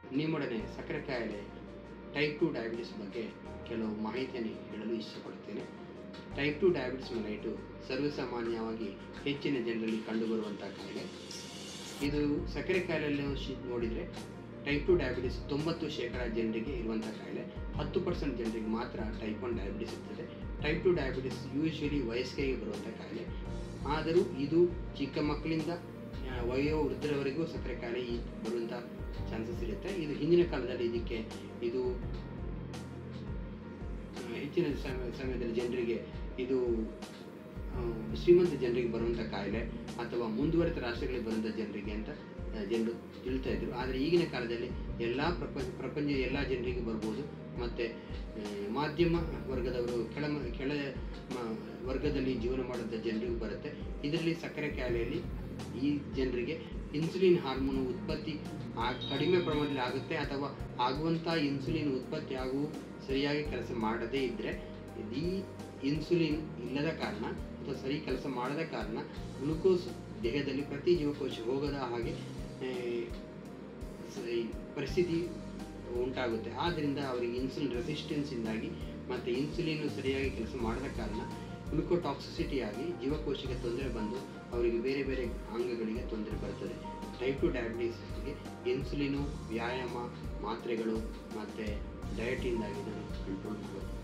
ನಿಮ್ಮೊಡನೆ ಸಕ್ಕರೆ ಕಾಯಿಲೆ ಟೈಪ್ ಟು ಡಯಾಬಿಟಿಸ್ ಬಗ್ಗೆ ಕೆಲವು ಮಾಹಿತಿಯನ್ನು ಹೇಳಲು ಇಷ್ಟಪಡುತ್ತೇನೆ ಟೈಪ್ ಟು ಡಯಾಬಿಟಿಸ್ ಮಲೈಟು ಸರ್ವಸಾಮಾನ್ಯವಾಗಿ ಹೆಚ್ಚಿನ ಜನರಲ್ಲಿ ಕಂಡುಬರುವಂಥ ಕಾಯಿಲೆ ಇದು ಸಕ್ಕರೆ ಕಾಯಿಲೆಯಲ್ಲಿ ಶಿ- ನೋಡಿದರೆ ಟೈಪ್ ಟು ಡಯಾಬಿಟಿಸ್ ತೊಂಬತ್ತು ಶೇಕಡ ಜನರಿಗೆ ಇರುವಂಥ ಕಾಯಿಲೆ ಹತ್ತು ಪರ್ಸೆಂಟ್ ಜನರಿಗೆ ಮಾತ್ರ ಟೈಪ್ ಒನ್ ಡಯಾಬಿಟಿಸ್ ಇರ್ತದೆ ಟೈಪ್ ಟು ಡಯಾಬಿಟಿಸ್ ಯೂಶ್ವಲಿ ವಯಸ್ಸಿಗೆ ಬರುವಂಥ ಕಾಯಿಲೆ ಆದರೂ ಇದು ಚಿಕ್ಕ ಮಕ್ಕಳಿಂದ ಆ, ವಯೋವೃದ್ಧರವರೆಗೂ ಸಕ್ಕರೆ ಕಾಯಿಲೆ ಈ ಬರುವಂಥ ಚಾನ್ಸಸ್ ಇರುತ್ತೆ ಇದು ಹಿಂದಿನ ಕಾಲದಲ್ಲಿ ಇದಕ್ಕೆ ಇದು ಆ, ಹೆಚ್ಚಿನ ಸಮಯ ಸಮಯದಲ್ಲಿ ಜನರಿಗೆ ಇದು ಆ, ಶ್ರೀಮಂತ ಜನರಿಗೆ ಬರುವಂಥ ಕಾಯಿಲೆ ಅಥವಾ ಮುಂದುವರೆದ ರಾಷ್ಟ್ರಗಳಿಗೆ ಬರುವಂಥ ಜನರಿಗೆ ಅಂತ ಆ, ಜನರು ತಿಳ್ತಾ ಇದ್ರು ಆದರೆ ಈಗಿನ ಕಾಲದಲ್ಲಿ ಎಲ್ಲ ಪ್ರಪಂಚ ಪ್ರಪಂಚ ಎಲ್ಲ ಜನರಿಗೆ ಬರ್ಬೋದು ಮತ್ತು ಮಾಧ್ಯಮ ವರ್ಗದವರು ಕೆಳ ಕೆಳ ಮ- ವರ್ಗದಲ್ಲಿ ಜೀವನ ಮಾಡುವಂಥ ಜನರಿಗೂ ಬರುತ್ತೆ ಇದರಲ್ಲಿ ಸಕ್ಕರೆ ಕಾಯಿಲೆಯಲ್ಲಿ ಈ ಜನರಿಗೆ ಇನ್ಸುಲಿನ್ ಹಾರ್ಮೋನ್ ಉತ್ಪತ್ತಿ ಆ ಕಡಿಮೆ ಪ್ರಮಾಣದಲ್ಲಿ ಆಗುತ್ತೆ ಅಥವಾ ಆಗುವಂಥ ಇನ್ಸುಲಿನ್ ಉತ್ಪತ್ತಿ ಆಗುವ ಸರಿಯಾಗಿ ಕೆಲಸ ಮಾಡದೇ ಇದ್ದರೆ ಈ ಇನ್ಸುಲಿನ್ ಇಲ್ಲದ ಕಾರಣ ಅಥವಾ ಸರಿ ಕೆಲಸ ಮಾಡದ ಕಾರಣ ಗ್ಲುಕೋಸ್ ದೇಹದಲ್ಲಿ ಪ್ರತಿ ಜೀವಕೋಶ ಹೋಗದ ಹಾಗೆ ಆ, ಸ- ಈ ಪರಿಸ್ಥಿತಿ ಉಂಟಾಗುತ್ತೆ ಆದ್ದರಿಂದ ಅವರಿಗೆ ಇನ್ಸುಲಿನ್ ರೆಸಿಸ್ಟೆನ್ಸಿಂದಾಗಿ ಮತ್ತು ಇನ್ಸುಲಿನ್ ಸರಿಯಾಗಿ ಕೆಲಸ ಮಾಡದ ಕಾರಣ ಗ್ಲುಕೋಟಾಕ್ಸಿಸಿಟಿ ಆಗಿ ಜೀವಕೋಶಕ್ಕೆ ತೊಂದರೆ ಬಂದು ಅವರಿಗೆ ಬೇರೆ ಬೇರೆ ಅಂಗಗಳಿಗೆ ತೊಂದರೆ ಬರ್ತದೆ ಟೈಪ್ ಟು ಡಯಾಬಿಟಿಸ್ಗೆ ಇನ್ಸುಲಿನು ವ್ಯಾಯಾಮ ಮಾತ್ರೆಗಳು ಮತ್ತು ಡಯಟಿಂದಾಗಿ ಇದನ್ನು ಕಂಟ್ರೋಲ್ ಮಾಡಬಹುದು